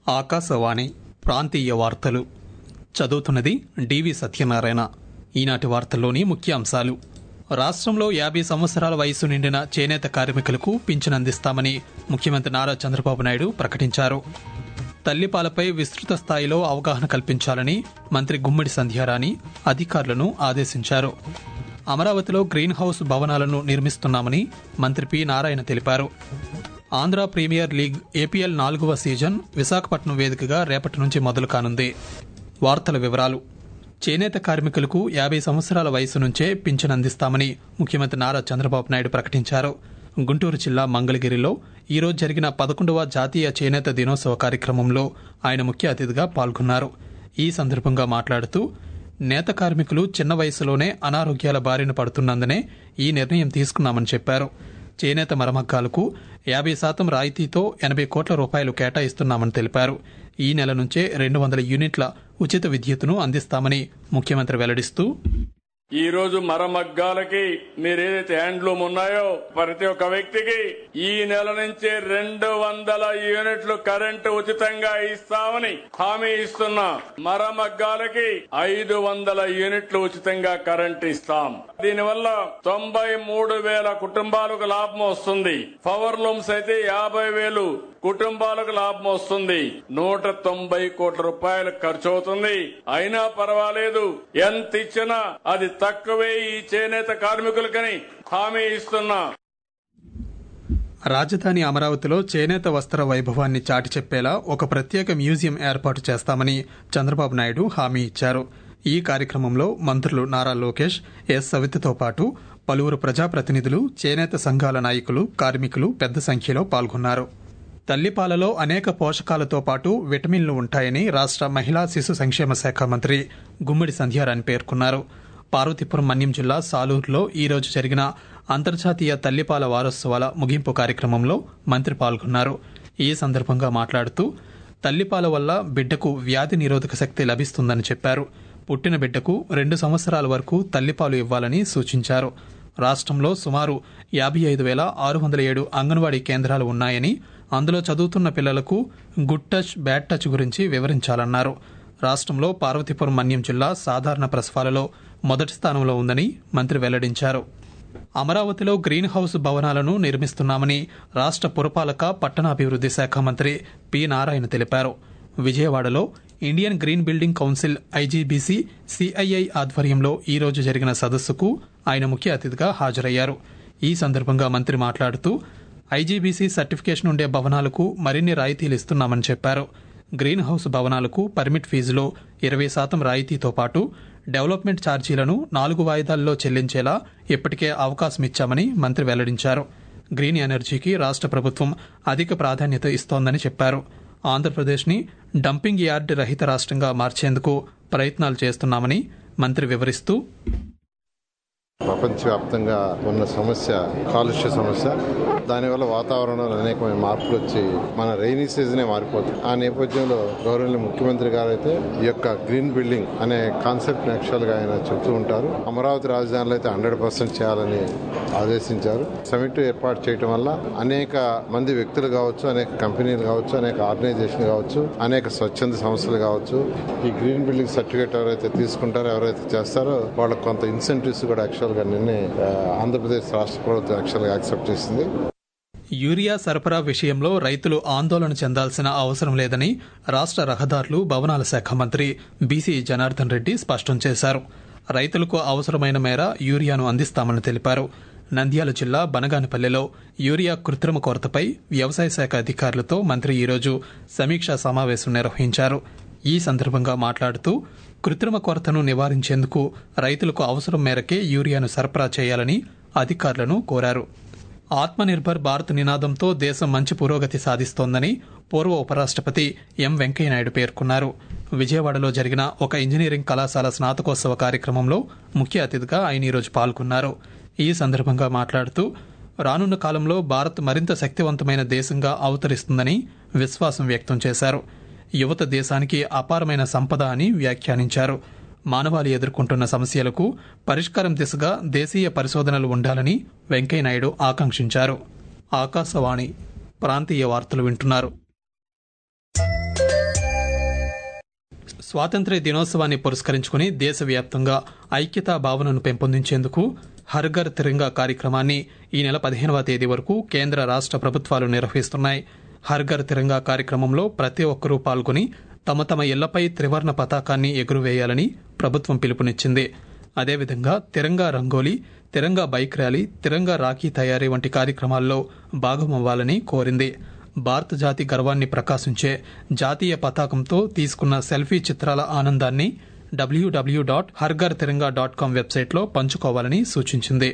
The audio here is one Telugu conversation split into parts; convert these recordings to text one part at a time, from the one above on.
ఆకాశవాణి ప్రాంతీయ వార్తలు చదువుతున్నది డివి సత్యనారాయణ ఈనాటి వార్తల్లోని ముఖ్యాంశాలు రాష్ట్రంలో యాభై సంవత్సరాల వయసు నిండిన చేనేత కార్మికులకు పింఛన్ అందిస్తామని ముఖ్యమంత్రి నారా చంద్రబాబు నాయుడు ప్రకటించారు తల్లిపాలపై విస్తృత స్థాయిలో అవగాహన కల్పించాలని మంత్రి గుమ్మడి సంధ్యారాణి అధికారులను ఆదేశించారు అమరావతిలో గ్రీన్ హౌస్ భవనాలను నిర్మిస్తున్నామని మంత్రి పి నారాయణ తెలిపారు ఆంధ్ర ప్రీమియర్ లీగ్ ఏపీఎల్ నాలుగవ సీజన్ విశాఖపట్నం వేదికగా రేపటి నుంచి మొదలు కానుంది వార్తల వివరాలు చేనేత కార్మికులకు యాభై సంవత్సరాల వయసు నుంచే పింఛన్ అందిస్తామని ముఖ్యమంత్రి నారా చంద్రబాబు నాయుడు ప్రకటించారు గుంటూరు జిల్లా మంగళగిరిలో ఈరోజు జరిగిన పదకొండవ జాతీయ చేనేత దినోత్సవ కార్యక్రమంలో ఆయన ముఖ్య అతిథిగా పాల్గొన్నారు ఈ సందర్భంగా మాట్లాడుతూ నేత కార్మికులు చిన్న వయసులోనే అనారోగ్యాల బారిన పడుతున్నందునే ఈ నిర్ణయం తీసుకున్నామని చెప్పారు చేనేత మరమగ్గాలకు యాభై శాతం రాయితీతో ఎనభై కోట్ల రూపాయలు కేటాయిస్తున్నామని తెలిపారు ఈ నెల నుంచే రెండు వందల యూనిట్ల ఉచిత విద్యుత్తును అందిస్తామని ముఖ్యమంత్రి వెల్లడిస్తూ ఈ రోజు మరమగ్గాలకి మీరు ఏదైతే హ్యాండ్లూమ్ ఉన్నాయో ప్రతి ఒక్క వ్యక్తికి ఈ నెల నుంచి రెండు వందల యూనిట్లు కరెంటు ఉచితంగా ఇస్తామని హామీ ఇస్తున్నా మరమగ్గాలకి ఐదు వందల యూనిట్లు ఉచితంగా కరెంటు ఇస్తాం దీనివల్ల తొంభై మూడు వేల కుటుంబాలకు లాభం వస్తుంది పవర్ లూమ్స్ అయితే యాభై వేలు కుటుంబాలకు లాభం వస్తుంది నూట తొంభై కోట్ల రూపాయలు ఖర్చు అవుతుంది అయినా పర్వాలేదు ఎంత ఇచ్చినా అది తక్కువే ఈ చేనేత కార్మికులకని హామీ ఇస్తున్నా రాజధాని అమరావతిలో చేనేత వస్త్ర వైభవాన్ని చాటి చెప్పేలా ఒక ప్రత్యేక మ్యూజియం ఏర్పాటు చేస్తామని చంద్రబాబు నాయుడు హామీ ఇచ్చారు ఈ కార్యక్రమంలో మంత్రులు నారా లోకేష్ ఎస్ సవితతో పాటు పలువురు ప్రజాప్రతినిధులు చేనేత సంఘాల నాయకులు కార్మికులు పెద్ద సంఖ్యలో పాల్గొన్నారు తల్లిపాలలో అనేక పోషకాలతో పాటు విటమిన్లు ఉంటాయని రాష్ట్ర మహిళా శిశు సంక్షేమ శాఖ మంత్రి గుమ్మడి సంధ్యారాణి పేర్కొన్నారు పార్వతీపురం మన్యం జిల్లా సాలూరులో ఈ రోజు జరిగిన అంతర్జాతీయ తల్లిపాల వారోత్సవాల ముగింపు కార్యక్రమంలో మంత్రి పాల్గొన్నారు ఈ సందర్భంగా మాట్లాడుతూ తల్లిపాల వల్ల బిడ్డకు వ్యాధి నిరోధక శక్తి లభిస్తుందని చెప్పారు పుట్టిన బిడ్డకు రెండు సంవత్సరాల వరకు తల్లిపాలు ఇవ్వాలని సూచించారు రాష్ట్రంలో సుమారు యాభై ఐదు వేల ఆరు వందల ఏడు అంగన్వాడీ కేంద్రాలు ఉన్నాయని అందులో చదువుతున్న పిల్లలకు గుడ్ టచ్ బ్యాడ్ టచ్ గురించి వివరించాలన్నారు రాష్ట్రంలో పార్వతీపురం మన్యం జిల్లా సాధారణ ప్రసవాలలో మొదటి స్థానంలో ఉందని మంత్రి వెల్లడించారు అమరావతిలో గ్రీన్ హౌస్ భవనాలను నిర్మిస్తున్నామని రాష్ట్ర పురపాలక పట్టణాభివృద్ది శాఖ మంత్రి పి నారాయణ తెలిపారు విజయవాడలో Indian green building council IGBC CII ఆధ్వర్యంలో ఈ రోజు జరిగిన సదస్సుకు ఆయన ముఖ్య అతిథిగా హాజరయ్యారు ఈ సందర్భంగా మంత్రి మాట్లాడుతూ ఐజీబీసీ సర్టిఫికేషన్ ఉండే భవనాలకు మరిన్ని రాయితీలు ఇస్తున్నామని చెప్పారు గ్రీన్ హౌస్ భవనాలకు పర్మిట్ ఫీజులో ఇరవై శాతం రాయితీతో పాటు డెవలప్మెంట్ ఛార్జీలను నాలుగు వాయిదాల్లో చెల్లించేలా ఇప్పటికే అవకాశం ఇచ్చామని మంత్రి వెల్లడించారు గ్రీన్ ఎనర్జీకి రాష్ట్ర ప్రభుత్వం అధిక ప్రాధాన్యత ఇస్తోందని చెప్పారు ఆంధ్రప్రదేశ్ని డంపింగ్ యార్డ్ రహిత రాష్ట్రంగా మార్చేందుకు ప్రయత్నాలు చేస్తున్నామని మంత్రి వివరిస్తూ ప్రపంచవ్యాప్తంగా ఉన్న సమస్య కాలుష్య సమస్య దానివల్ల వాతావరణంలో అనేకమైన మార్పులు వచ్చి మన రైనీ సీజనే మారిపోతుంది ఆ నేపథ్యంలో గౌరవనీయ ముఖ్యమంత్రి గారు అయితే ఈ యొక్క గ్రీన్ బిల్డింగ్ అనే కాన్సెప్ట్ యాక్చువల్ గా ఆయన చెబుతూ ఉంటారు అమరావతి రాజధానిలో అయితే హండ్రెడ్ పర్సెంట్ చేయాలని ఆదేశించారు సమిట్ ఏర్పాటు చేయడం వల్ల అనేక మంది వ్యక్తులు కావచ్చు అనేక కంపెనీలు కావచ్చు అనేక ఆర్గనైజేషన్ కావచ్చు అనేక స్వచ్ఛంద సంస్థలు కావచ్చు ఈ గ్రీన్ బిల్డింగ్ సర్టిఫికేట్ ఎవరైతే తీసుకుంటారో ఎవరైతే చేస్తారో వాళ్ళకి కొంత ఇన్సెంటివ్స్ కూడా యాక్చువల్ గా నిన్నే ఆంధ్రప్రదేశ్ రాష్ట్ర ప్రభుత్వం యాక్చువల్ గా యాక్సెప్ట్ చేసింది యూరియా సరఫరా విషయంలో రైతులు ఆందోళన చెందాల్సిన అవసరం లేదని రాష్ట్ర రహదారులు భవనాల శాఖ మంత్రి బీసీ జనార్దన్ రెడ్డి స్పష్టం చేశారు రైతులకు అవసరమైన మేర యూరియాను అందిస్తామని తెలిపారు నంద్యాల జిల్లా బనగానపల్లెలో యూరియా కృత్రిమ కొరతపై వ్యవసాయ శాఖ అధికారులతో మంత్రి ఈరోజు సమీక్షా సమావేశం నిర్వహించారు ఈ సందర్భంగా మాట్లాడుతూ కృత్రిమ కొరతను నివారించేందుకు రైతులకు అవసరం మేరకే యూరియాను సరఫరా చేయాలని అధికారులను కోరారు ఆత్మనిర్భర్ భారత్ నినాదంతో దేశం మంచి పురోగతి సాధిస్తోందని పూర్వ ఉపరాష్ట్రపతి ఎం వెంకయ్యనాయుడు పేర్కొన్నారు విజయవాడలో జరిగిన ఒక ఇంజనీరింగ్ కళాశాల స్నాతకోత్సవ కార్యక్రమంలో ముఖ్య అతిథిగా ఆయన ఈరోజు పాల్గొన్నారు ఈ సందర్భంగా మాట్లాడుతూ రానున్న కాలంలో భారత్ మరింత శక్తివంతమైన దేశంగా అవతరిస్తుందని విశ్వాసం వ్యక్తం చేశారు యువత దేశానికి అపారమైన సంపద అని వ్యాఖ్యానించారు మానవాళి ఎదుర్కొంటున్న సమస్యలకు పరిష్కారం దిశగా దేశీయ పరిశోధనలు ఉండాలని వెంకయ్యనాయుడు ఆకాంక్షించారు ఆకాశవాణి ప్రాంతీయ వార్తలు వింటున్నారు స్వాతంత్ర్య దినోత్సవాన్ని పురస్కరించుకుని దేశవ్యాప్తంగా ఐక్యతా భావనను పెంపొందించేందుకు హర్ఘర్ తిరంగా కార్యక్రమాన్ని ఈ నెల పదిహేనవ తేదీ వరకు కేంద్ర రాష్ట ప్రభుత్వాలు నిర్వహిస్తున్నాయి హర్ఘర్ తిరంగా కార్యక్రమంలో ప్రతి ఒక్కరూ పాల్గొని తమ తమ ఇళ్లపై త్రివర్ణ పతాకాన్ని ఎగురువేయాలని ప్రభుత్వం పిలుపునిచ్చింది అదేవిధంగా తిరంగా రంగోలీ తిరంగా బైక్ ర్యాలీ తిరంగా రాఖీ తయారీ వంటి కార్యక్రమాల్లో భాగమవ్వాలని కోరింది భారత జాతి గర్వాన్ని ప్రకాశించే జాతీయ పతాకంతో తీసుకున్న సెల్ఫీ చిత్రాల ఆనందాన్ని డబ్ల్యూడబ్ల్యూ డాట్ హర్ఘర్ తిరంగా డాట్ కాం వెబ్సైట్లో పంచుకోవాలని సూచించింది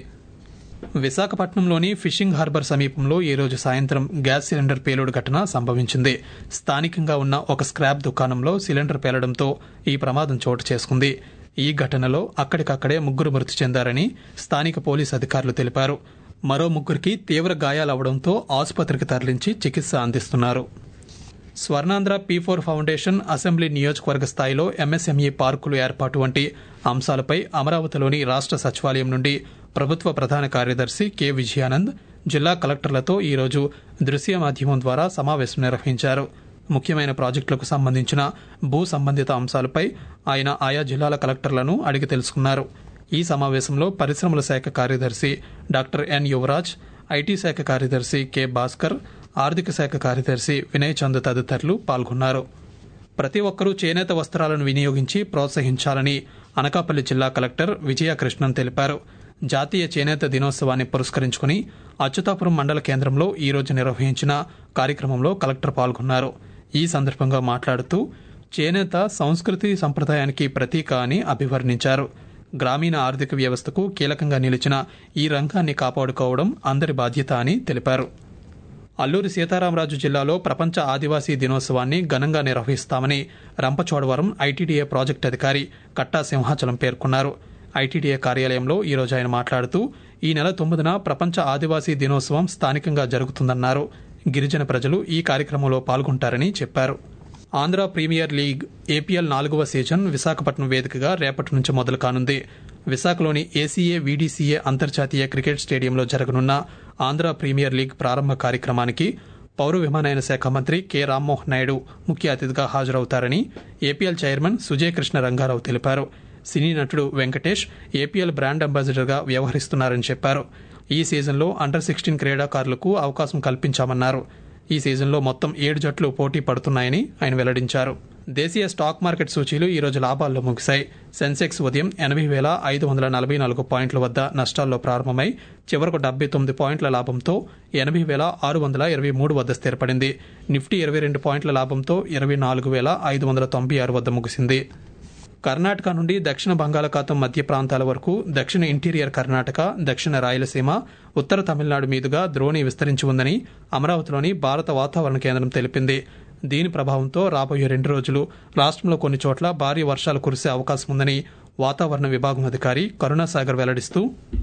విశాఖపట్నంలోని ఫిషింగ్ హార్బర్ సమీపంలో ఈ రోజు సాయంత్రం గ్యాస్ సిలిండర్ పేలుడు ఘటన సంభవించింది స్థానికంగా ఉన్న ఒక స్క్రాప్ దుకాణంలో సిలిండర్ పేలడంతో ఈ ప్రమాదం చోటు చేసుకుంది ఈ ఘటనలో అక్కడికక్కడే ముగ్గురు మృతి చెందారని స్థానిక పోలీసు అధికారులు తెలిపారు మరో ముగ్గురికి తీవ్ర గాయాలవడంతో ఆసుపత్రికి తరలించి చికిత్స అందిస్తున్నారు Swarnandhra P four foundation assembly నియోజకవర్గ స్థాయిలో ఎంఎస్ఎంఈ పార్కులు ఏర్పాటు వంటి అంశాలపై అమరావతిలోని రాష్ట సచివాలయం నుండి ప్రభుత్వ ప్రధాన కార్యదర్శి కె విజయానంద్ జిల్లా కలెక్టర్లతో ఈరోజు దృశ్య మాధ్యమం ద్వారా సమావేశం నిర్వహించారు ముఖ్యమైన ప్రాజెక్టులకు సంబంధించిన భూ సంబంధిత అంశాలపై ఆయన ఆయా జిల్లాల కలెక్టర్లను అడిగి తెలుసుకున్నారు ఈ సమావేశంలో పరిశ్రమల శాఖ కార్యదర్శి డాక్టర్ ఎన్ యువరాజ్ ఐటీ శాఖ కార్యదర్శి కె భాస్కర్ ఆర్థిక శాఖ కార్యదర్శి వినయ్ చంద్ తదితరులు పాల్గొన్నారు ప్రతి ఒక్కరూ చేనేత వస్త్రాలను వినియోగించి ప్రోత్సహించాలని అనకాపల్లి జిల్లా కలెక్టర్ విజయకృష్ణన్ తెలిపారు జాతీయ చేనేత దినోత్సవాన్ని పురస్కరించుకుని అచ్యుతాపురం మండల కేంద్రంలో ఈ రోజు నిర్వహించిన కార్యక్రమంలో కలెక్టర్ పాల్గొన్నారు ఈ సందర్భంగా మాట్లాడుతూ చేనేత సంస్కృతి సంప్రదాయానికి ప్రతీక అని అభివర్ణించారు గ్రామీణ ఆర్థిక వ్యవస్థకు కీలకంగా నిలిచిన ఈ రంగాన్ని కాపాడుకోవడం అందరి బాధ్యత అని తెలిపారు అల్లూరి సీతారామరాజు జిల్లాలో ప్రపంచ ఆదివాసీ దినోత్సవాన్ని ఘనంగా నిర్వహిస్తామని రంపచోడవరం ఐటీడీఏ ప్రాజెక్టు అధికారి కట్టా సింహాచలం పేర్కొన్నారు ఐటీడీఏ కార్యాలయంలో ఈరోజు ఆయన మాట్లాడుతూ ఈ నెల తొమ్మిదిన ప్రపంచ ఆదివాసీ దినోత్సవం స్థానికంగా జరుగుతుందన్నారు గిరిజన ప్రజలు ఈ కార్యక్రమంలో పాల్గొంటారని చెప్పారు ఆంధ్ర ప్రీమియర్ లీగ్ ఏపీఎల్ నాలుగవ సీజన్ విశాఖపట్నం వేదికగా రేపటి నుంచి మొదలు కానుంది విశాఖలోని ఏసీఏ వీడీసీఏ అంతర్జాతీయ క్రికెట్ స్టేడియంలో జరగనున్న ఆంధ్ర ప్రీమియర్ లీగ్ ప్రారంభ కార్యక్రమానికి పౌర విమానయాన శాఖ మంత్రి కె రామ్మోహన్ నాయుడు ముఖ్య అతిథిగా హాజరవుతారని ఏపీఎల్ చైర్మన్ సుజయ్ కృష్ణ రంగారావు తెలిపారు సినీ నటుడు వెంకటేష్ ఏపీఎల్ బ్రాండ్ అంబాసిడర్గా వ్యవహరిస్తున్నారని చెప్పారు ఈ సీజన్లో అండర్ సిక్స్టీన్ క్రీడాకారులకు అవకాశం కల్పించామన్నారు ఈ సీజన్లో మొత్తం ఏడు జట్లు పోటీ పడుతున్నాయని ఆయన వెల్లడించారు దేశీయ స్టాక్ మార్కెట్ సూచీలు ఈ రోజు లాభాల్లో ముగిశాయి సెన్సెక్స్ ఉదయం ఎనభై వేల ఐదు వందల నలభై నాలుగు పాయింట్ల వద్ద నష్టాల్లో ప్రారంభమై చివరకు డెబ్బై తొమ్మిది పాయింట్ల లాభంతో ఎనభై వేల ఆరు వందల ఇరవై మూడు వద్ద స్థిరపడింది నిఫ్టీ ఇరవై రెండు పాయింట్ల లాభంతో ఇరవై నాలుగు వేల ఐదు వందల తొంభై ఆరు వద్ద ముగిసింది కర్ణాటక నుండి దక్షిణ బంగాళాఖాతం మధ్య ప్రాంతాల వరకు దక్షిణ ఇంటీరియర్ కర్ణాటక దక్షిణ రాయలసీమ ఉత్తర తమిళనాడు మీదుగా ద్రోణి విస్తరించి ఉందని అమరావతిలోని భారత వాతావరణ కేంద్రం తెలిపింది దీని ప్రభావంతో రాబోయే రెండు రోజులు రాష్ట్రంలో కొన్ని చోట్ల భారీ వర్షాలు కురిసే అవకాశం ఉందని వాతావరణ విభాగం అధికారి కరుణాసాగర్ వెల్లడిస్తూ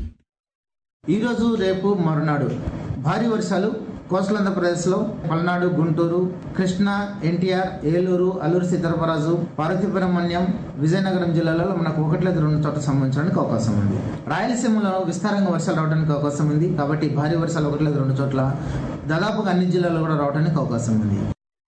ఈ రోజు రేపు మరునాడు భారీ వర్షాలు కోస్టల్ ఆంధ్రప్రదేశ్లో పల్నాడు గుంటూరు కృష్ణా ఎన్టీఆర్ ఏలూరు అల్లూరు సీతారామరాజు పార్వతీపురం మన్యం విజయనగరం జిల్లాలలో మనకు ఒకటి లేదా రెండు చోట్ల సంభవించడానికి అవకాశం ఉంది రాయలసీమలో విస్తారంగా వర్షాలు రావడానికి అవకాశం ఉంది కాబట్టి భారీ వర్షాలు ఒకటి లేదా రెండు చోట్ల దాదాపుగా అన్ని జిల్లాల్లో కూడా రావడానికి అవకాశం ఉంది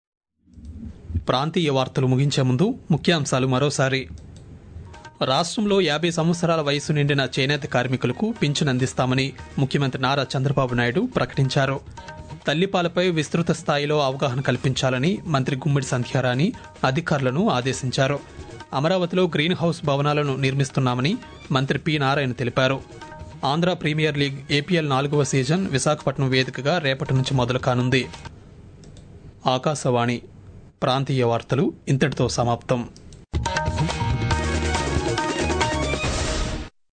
ప్రాంతీయ వార్తలు ముగించే ముందు ముఖ్యాంశాలు మరోసారి రాష్ట్రంలో యాభై సంవత్సరాల వయసు నిండిన చేనేత కార్మికులకు పింఛన్ అందిస్తామని ముఖ్యమంత్రి నారా చంద్రబాబు నాయుడు ప్రకటించారు తల్లిపాలపై విస్తృత స్థాయిలో అవగాహన కల్పించాలని మంత్రి గుమ్మిడి సంధ్యారాణి అధికారులను ఆదేశించారు అమరావతిలో గ్రీన్ హౌస్ భవనాలను నిర్మిస్తున్నామని మంత్రి పి నారాయణ తెలిపారు ఆంధ్ర ప్రీమియర్ లీగ్ ఏపీఎల్ నాలుగవ సీజన్ విశాఖపట్నం వేదికగా రేపటి నుంచి మొదలు కానుంది ఆకాశవాణి ప్రాంతీయ వార్తలు ఇంతటితో సమాప్తం